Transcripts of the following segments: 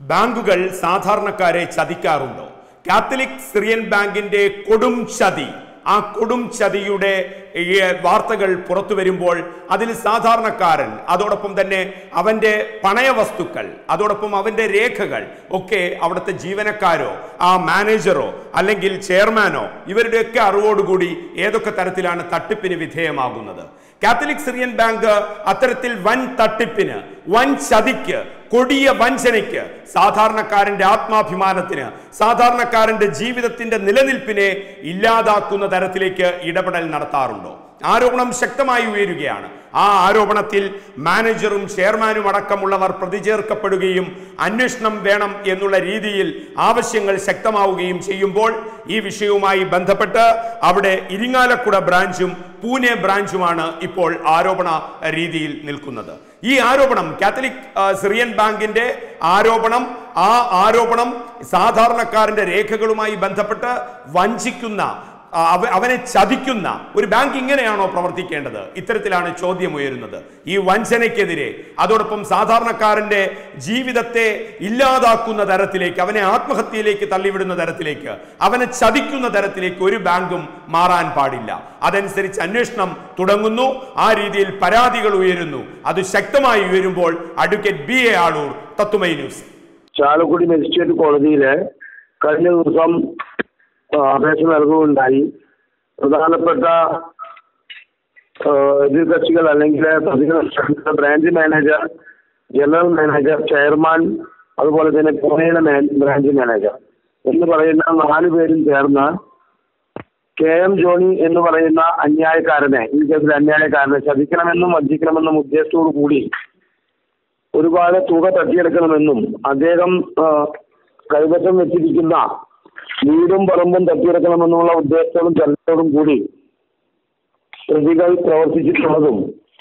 ബാങ്കുകൾ സാധാരണക്കാരെ ചതിക്കാറുണ്ടോ Catholic Syrian ബാങ്കിന്റെ കൊടും ചതി ആ കൊടും ചതിയുടെ ഈ വാർത്തകൾ പുറത്തു വരുമ്പോൾ അതിൽ സാധാരണക്കാരൻ അതോടൊപ്പം തന്നെ അവന്റെ പണയ വസ്തുക്കൾ അതോടൊപ്പം അവന്റെ രേഖകൾ ഒക്കെ അവിടുത്തെ ജീവനക്കാരോ ആ മാനേജറോ അല്ലെങ്കിൽ ചെയർമാനോ ഇവരുടെയൊക്കെ അറിവോടുകൂടി ഏതൊക്കെ തരത്തിലാണ് തട്ടിപ്പിന് വിധേയമാകുന്നത് കാത്തലിക് സിറിയൻ ബാങ്ക് അത്തരത്തിൽ വൻ തട്ടിപ്പിന് വൻ ചതിക്ക് കൊടിയ വഞ്ചനയ്ക്ക് സാധാരണക്കാരന്റെ ആത്മാഭിമാനത്തിന് സാധാരണക്കാരന്റെ ജീവിതത്തിന്റെ നിലനിൽപ്പിനെ ഇല്ലാതാക്കുന്ന തരത്തിലേക്ക് ഇടപെടൽ നടത്താറുണ്ടോ ആരോപണം ശക്തമായി ഉയരുകയാണ് ആ ആരോപണത്തിൽ മാനേജറും ചെയർമാനും അടക്കമുള്ളവർ പ്രതിചേർക്കപ്പെടുകയും അന്വേഷണം വേണം എന്നുള്ള രീതിയിൽ ആവശ്യങ്ങൾ ശക്തമാവുകയും ചെയ്യുമ്പോൾ ഈ വിഷയവുമായി ബന്ധപ്പെട്ട് അവിടെ ഇരിങ്ങാലക്കുട ബ്രാഞ്ചും പൂനെ ബ്രാഞ്ചുമാണ് ഇപ്പോൾ ആരോപണ രീതിയിൽ നിൽക്കുന്നത് ഈ ആരോപണം കാത്തലിക് ആ, സിറിയൻ ബാങ്കിന്റെ ആരോപണം ആ ആരോപണം സാധാരണക്കാരന്റെ രേഖകളുമായി ബന്ധപ്പെട്ട് വഞ്ചിക്കുന്ന ആ, അവ- അവനെ ചതിക്കുന്ന ഒരു ബാങ്ക് ഇങ്ങനെയാണോ പ്രവർത്തിക്കേണ്ടത് ഇത്തരത്തിലാണ് ചോദ്യം ഉയരുന്നത് ഈ വഞ്ചനയ്ക്കെതിരെ അതോടൊപ്പം സാധാരണക്കാരന്റെ ജീവിതത്തെ ഇല്ലാതാക്കുന്ന തരത്തിലേക്ക് അവനെ ആത്മഹത്യയിലേക്ക് തള്ളിവിടുന്ന തരത്തിലേക്ക് അവനെ ചതിക്കുന്ന തരത്തിലേക്ക് ഒരു ബാങ്കും മാറാൻ പാടില്ല അതനുസരിച്ച് അന്വേഷണം തുടങ്ങുന്നു ആ രീതിയിൽ പരാതികൾ ഉയരുന്നു അത് ശക്തമായി ഉയരുമ്പോൾ അഡ്വക്കേറ്റ് ബി എ ആളൂർ തത്തുമൈ ന്യൂസ് ചാലക്കുടി മജിസ്ട്രേറ്റ് കോടതിയില് കഴിഞ്ഞ ദിവസം ആ, അപേക്ഷ നൽകുകയുണ്ടായി പ്രധാനപ്പെട്ട ആ, എതിർകക്ഷികൾ അല്ലെങ്കിൽ പ്രതികൾ branch manager general manager chairman അതുപോലെ തന്നെ പൂനെയിലെ മാൻ- ബ്രാഞ്ച് മാനേജർ എന്ന് പറയുന്ന നാല് പേരും ചേർന്ന് കെ എം ജോണി എന്ന് പറയുന്ന അന്യായക്കാരനെ ഈ കേസിൽ അന്യായക്കാരനെ ചതിക്കണമെന്നും വഞ്ചിക്കണമെന്നും ഉദ്ദേശത്തോടു കൂടി ഒരുപാട് തുക തട്ടിയെടുക്കണമെന്നും അദ്ദേഹം ആ, കൈവശം വെച്ചിരിക്കുന്ന വീടും പറമ്പും തട്ടിയെടുക്കണമെന്നുള്ള ഉദ്ദേശത്തോടും ചലനത്തോടും കൂടി പ്രതികൾ പ്രവർത്തിച്ചിട്ടുള്ളതും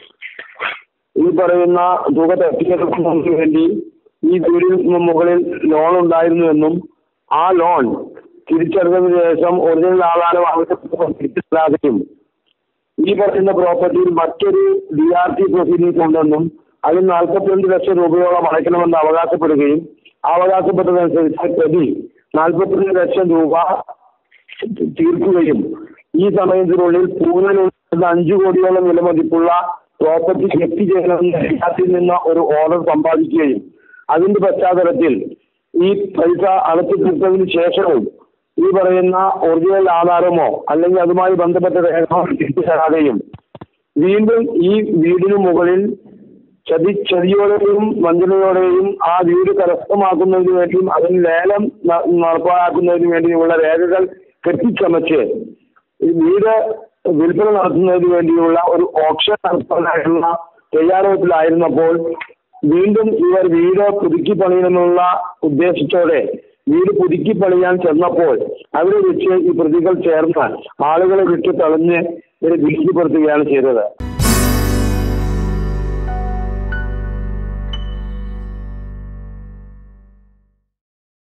ഈ പറയുന്ന തുക തട്ടിയെടുക്കുന്നതിന് വേണ്ടി ഈ വീടിന് മുകളിൽ ലോൺ ഉണ്ടായിരുന്നുവെന്നും ആ ലോൺ തിരിച്ചടച്ചതിന് ശേഷം ഒറിജിനൽ ആധാരം ആവശ്യപ്പെട്ടപ്പോൾ തിരിച്ചല്ലാതെയും ഈ പറയുന്ന പ്രോപ്പർട്ടിയിൽ മറ്റൊരു ഡി ആർ ടി പ്രൊസീഡിംഗ്സ് ഉണ്ടെന്നും അതിൽ നാൽപ്പത്തിരണ്ട് ലക്ഷം രൂപയോളം അടയ്ക്കണമെന്ന് അവകാശപ്പെടുകയും അവകാശപ്പെട്ടതനുസരിച്ച് പ്രതി നാൽപ്പത്തിരണ്ട് ലക്ഷം രൂപ തീർക്കുകയും ഈ സമയത്തിനുള്ളിൽ പൂനെയിലുള്ള അഞ്ചു കോടിയോളം വിലമതിപ്പുള്ള പ്രോപ്പർട്ടി ജപ്തി ചെയ്യണമെന്ന് ഡി നിന്ന് ഒരു ഓർഡർ സമ്പാദിക്കുകയും അതിന്റെ പശ്ചാത്തലത്തിൽ ഈ പൈസ അടച്ചു തീർത്തതിന് ശേഷവും ഈ പറയുന്ന ഒറിജിനൽ ആധാരമോ അല്ലെങ്കിൽ അതുമായി ബന്ധപ്പെട്ട രേഖകളോ തിരിച്ചു തരാതെയും വീണ്ടും ഈ വീടിന് മുകളിൽ ചതി ചതിയോടെയും വഞ്ചനയോടെയും ആ വീട് കരസ്ഥമാക്കുന്നതിന് വേണ്ടിയും അതിന് ലേലം ന- നടപ്പാക്കുന്നതിന് വേണ്ടിയുമുള്ള രേഖകൾ കെട്ടിച്ചമച്ച് ഈ വീട് വിൽപ്പന നടത്തുന്നതിന് വേണ്ടിയുള്ള ഒരു ഓപ്ഷൻ നടത്താനായുള്ള തയ്യാറെടുപ്പിലായിരുന്നപ്പോൾ വീണ്ടും ഇവർ വീട് പുതുക്കി പണിയണമെന്നുള്ള ഉദ്ദേശത്തോടെ വീട് പുതുക്കി പണിയാൻ ചെന്നപ്പോൾ അവിടെ വെച്ച് ഈ പ്രതികൾ ചേർന്ന് ആളുകളെ വിട്ട് തളഞ്ഞ് ഇവരെ ഭീഷണിപ്പെടുത്തുകയാണ് ചെയ്തത്